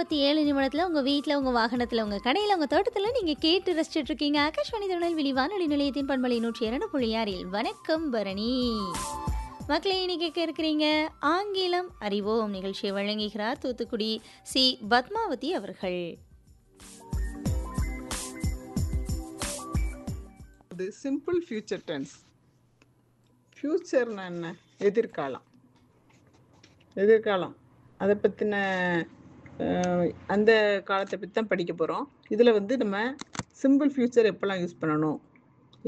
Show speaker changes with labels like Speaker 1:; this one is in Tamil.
Speaker 1: 57 நிமிடத்துல உங்க வீட்ல, உங்க வாகனத்துல, உங்க கடையில, உங்க தோட்டத்துல நீங்க கேட்டு ரசிச்சுட்டு இருக்கீங்க. ஆகாஷ்வாணி திருநெல்வேலி வானொலி நிலையத்தின் பண்பலை 102.6 வணக்கம் பரணி. மக்களே இன்னைக்கு கேட்க இருக்கிறீங்க ஆங்கிலம் அறிவோம் நிகழ்ச்சியை வழங்குகிறார் தூத்துக்குடி சி பத்மாவதி அவர்கள்.
Speaker 2: அது சிம்பிள் ஃபியூச்சர் டென்ஸ் ஃபியூச்சர்னா என்ன எதிர்காலம் எதிர்காலம் அதை பற்றின அந்த காலத்தை பற்றி தான் படிக்க போகிறோம் இதில் வந்து நம்ம சிம்பிள் ஃபியூச்சர் எப்போல்லாம் யூஸ் பண்ணணும்